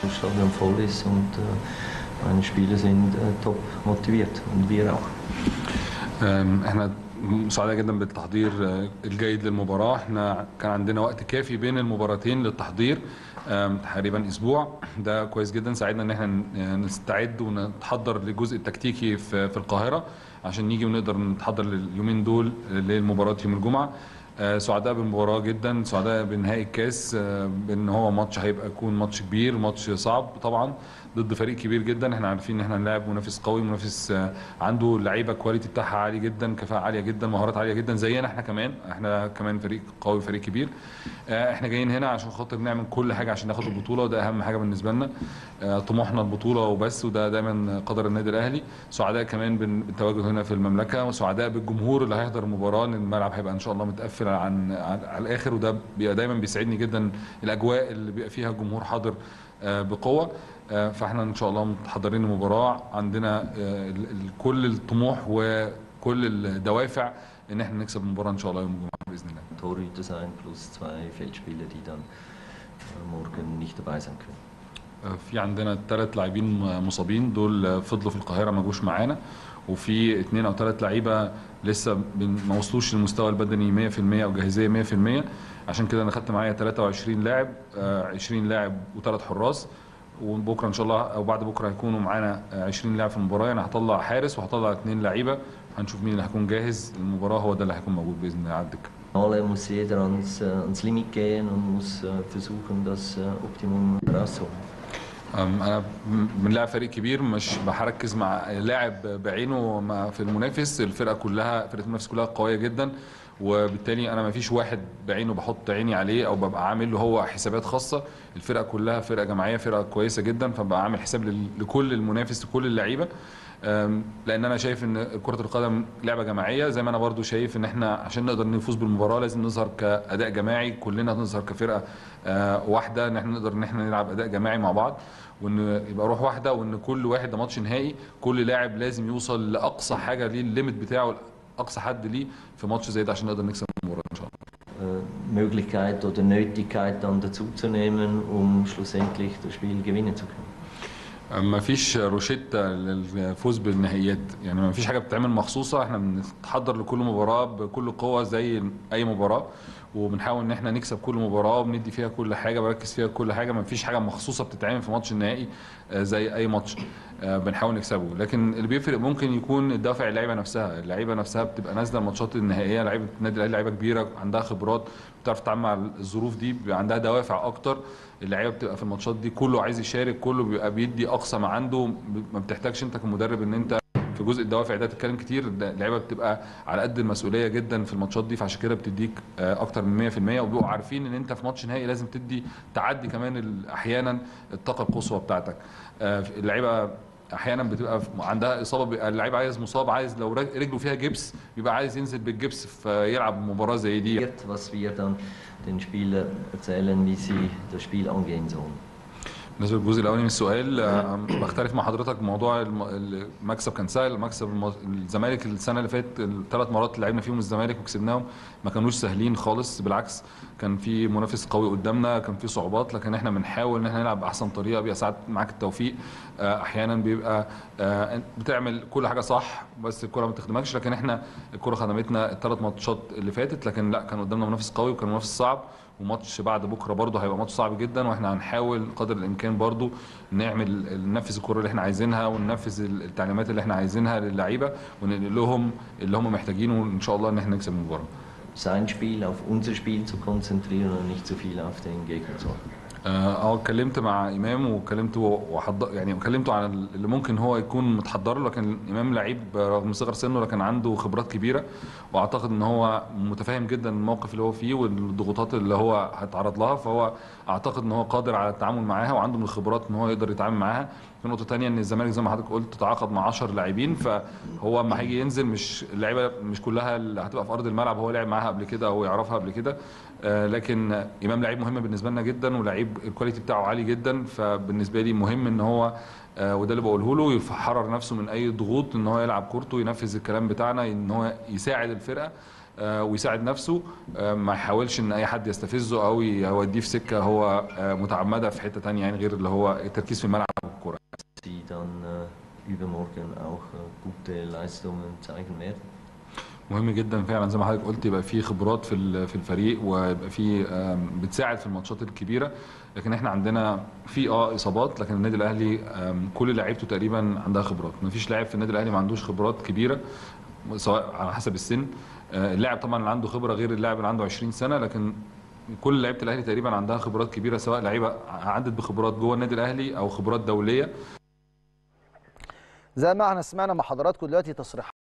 das Stadion voll ist und äh, meine Spieler sind äh, top motiviert und wir auch. أم، احنا سعداء جدا بالتحضير آه، الجيد للمباراه احنا كان عندنا وقت كافي بين المباراتين للتحضير آم، تقريبا اسبوع ده كويس جدا ساعدنا ان احنا ن- نستعد ونتحضر للجزء التكتيكي في في القاهره عشان نيجي ونقدر نتحضر لليومين دول للمباراه يوم الجمعه آه، سعداء بالمباراه جدا سعداء بنهائي الكاس آه، بان هو ماتش هيبقى يكون ماتش كبير ماتش صعب طبعا ضد فريق كبير جدا احنا عارفين ان احنا هنلاعب منافس قوي منافس آه، عنده لعيبه كواليتي بتاعها عالي جدا كفاءه عاليه جدا مهارات عاليه جدا زينا احنا كمان احنا كمان فريق قوي فريق كبير آه، احنا جايين هنا عشان خاطر نعمل كل حاجه عشان ناخد البطوله وده اهم حاجه بالنسبه لنا آه، طموحنا البطوله وبس وده دايما قدر النادي الاهلي سعداء كمان بال- بالتواجد هنا في المملكه وسعداء بالجمهور اللي هيحضر المباراه لان الملعب هيبقى ان شاء الله متقفل عن عن- على الاخر وده بيبقى دايما بيسعدني جدا الاجواء اللي بيبقى فيها الجمهور حاضر آه، بقوه آه، فاحنا ان شاء الله متحضرين المباراه عندنا آه، ال- ال- كل الطموح وكل الدوافع ان احنا نكسب المباراه ان شاء الله يوم الجمعه باذن الله Torhüter sein plus zwei Feldspieler, die dann äh, morgen nicht dabei sein können. في عندنا ثلاث لاعبين مصابين دول فضلوا في القاهره ما جوش معانا وفي اثنين او ثلاث لعيبه لسه بن- ما وصلوش للمستوى البدني 100% او جاهزيه 100% عشان كده انا خدت معايا 23 لاعب آه، 20 لاعب وثلاث حراس وبكره ان شاء الله او بعد بكره هيكونوا معانا آه، 20 لاعب في المباراه انا هطلع حارس وهطلع اثنين لعيبه هنشوف مين اللي هيكون جاهز المباراه هو ده اللي هيكون موجود باذن الله على الدكه Alle muss jeder ans, äh, ans Limit gehen und muss äh, versuchen, das äh, Optimum rauszuholen. أم، انا م- بنلعب فريق كبير مش بحركز مع لاعب بعينه مع- في المنافس الفرقه كلها فرقه المنافس كلها قويه جدا وبالتالي انا ما فيش واحد بعينه بحط عيني عليه او ببقى عامل له هو حسابات خاصه الفرقه كلها فرقه جماعيه فرقه كويسه جدا فببقى عامل حساب لل- لكل المنافس لكل اللعيبه أم، لان انا شايف ان كره القدم لعبه جماعيه زي ما انا برضو شايف ان احنا عشان نقدر نفوز بالمباراه لازم نظهر كاداء جماعي كلنا نظهر كفرقه آه، واحده ان احنا نقدر ان احنا نلعب اداء جماعي مع بعض وان يبقى روح واحده وان كل واحد ده ماتش نهائي كل لاعب لازم يوصل لاقصى حاجه ليه الليميت بتاعه اقصى حد ليه في ماتش زي ده عشان نقدر نكسب المباراه ان شاء الله Äh, Möglichkeit oder Nötigkeit dann dazuzunehmen, um schlussendlich das Spiel gewinnen zu können. ما فيش روشتة للفوز بالنهائيات يعني ما فيش حاجة بتتعمل مخصوصة احنا بنتحضر لكل مباراة بكل قوة زي أي مباراة وبنحاول ان احنا نكسب كل مباراة وبندي فيها كل حاجة بركز فيها كل حاجة ما فيش حاجة مخصوصة بتتعمل في ماتش النهائي آه، زي أي ماتش آه، بنحاول نكسبه لكن اللي بيفرق ممكن يكون الدافع اللعيبة نفسها اللعيبة نفسها بتبقى نازلة الماتشات النهائية لعيبة النادي الأهلي لعيبة كبيرة عندها خبرات بتعرف تتعامل مع الظروف دي بيبقى عندها دوافع أكتر اللعيبه بتبقى في الماتشات دي كله عايز يشارك كله بيبقى بيدي اقصى ما عنده ما بتحتاجش انت كمدرب ان انت في جزء الدوافع ده تتكلم كتير اللعيبه بتبقى على قد المسؤوليه جدا في الماتشات دي فعشان كده بتديك آه، اكتر من 100% وبيبقوا عارفين ان انت في ماتش نهائي لازم تدي تعدي كمان ال- احيانا الطاقه القصوى بتاعتك آه، اللعيبه احيانا بتبقى في- عندها اصابه بيبقى اللعيب عايز مصاب عايز لو رج- رجله فيها جبس بيبقى عايز ينزل بالجبس فيلعب مباراه زي دي Wird, was wir dann den Spielern erzählen, wie sie das Spiel angehen sollen. بالنسبه للجزء الاولاني من السؤال آه، بختلف مع حضرتك موضوع الم- المكسب كان سهل مكسب الم- الزمالك السنه اللي فاتت الثلاث مرات اللي لعبنا فيهم الزمالك وكسبناهم ما كانوش سهلين خالص بالعكس كان في منافس قوي قدامنا كان في صعوبات لكن احنا بنحاول ان احنا نلعب باحسن طريقه بيبقى ساعات معاك التوفيق آه، احيانا بيبقى آه، أنت بتعمل كل حاجه صح بس الكره ما بتخدمكش لكن احنا الكره خدمتنا الثلاث ماتشات اللي فاتت لكن لا كان قدامنا منافس قوي وكان منافس صعب وماتش بعد بكره برضه هيبقى ماتش صعب جدا واحنا هنحاول قدر الامكان برضه نعمل ننفذ الكره اللي احنا عايزينها وننفذ التعليمات اللي احنا عايزينها للعيبه وننقل لهم اللي هم محتاجينه ان شاء الله ان احنا نكسب المباراه Sein Spiel auf unser Spiel zu konzentrieren und nicht zu viel auf den Gegner zu achten. اه آه، اتكلمت مع امام وكلمته وحضر يعني كلمته عن اللي ممكن هو يكون متحضر له لكن امام لعيب رغم صغر سنه لكن عنده خبرات كبيره واعتقد ان هو متفاهم جدا الموقف اللي هو فيه والضغوطات اللي هو هيتعرض لها فهو اعتقد ان هو قادر على التعامل معاها وعنده من الخبرات ان هو يقدر يتعامل معاها في نقطه تانية ان الزمالك زي ما حضرتك قلت تعاقد مع 10 لاعبين فهو اما هيجي ينزل مش اللعيبه مش كلها اللي هتبقى في ارض الملعب هو لعب معاها قبل كده او يعرفها قبل كده آه، لكن امام لعيب مهم بالنسبه لنا جدا ولعيب الكواليتي بتاعه عالي جدا فبالنسبه لي مهم ان هو آه، وده اللي بقوله له يحرر نفسه من اي ضغوط ان هو يلعب كورته ينفذ الكلام بتاعنا ان هو يساعد الفرقه آه، ويساعد نفسه آه، ما يحاولش ان اي حد يستفزه او يوديه في سكه هو آه، متعمده في حته تانية يعني غير اللي هو التركيز في الملعب والكوره Sie dann äh, übermorgen auch äh, gute Leistungen zeigen werden. مهم جدا فعلا زي ما حضرتك قلت يبقى في خبرات في ال- في الفريق ويبقى في آم، بتساعد في الماتشات الكبيره لكن احنا عندنا في اه اصابات لكن النادي الاهلي آم، كل لعيبته تقريبا عندها خبرات ما فيش لاعب في النادي الاهلي ما عندوش خبرات كبيره سواء على حسب السن آه، اللاعب طبعا اللي عنده خبره غير اللاعب اللي عنده 20 سنه لكن كل لعيبه الاهلي تقريبا عندها خبرات كبيره سواء لعيبه عدت بخبرات جوه النادي الاهلي او خبرات دوليه زي ما احنا سمعنا مع حضراتكم دلوقتي تصريحات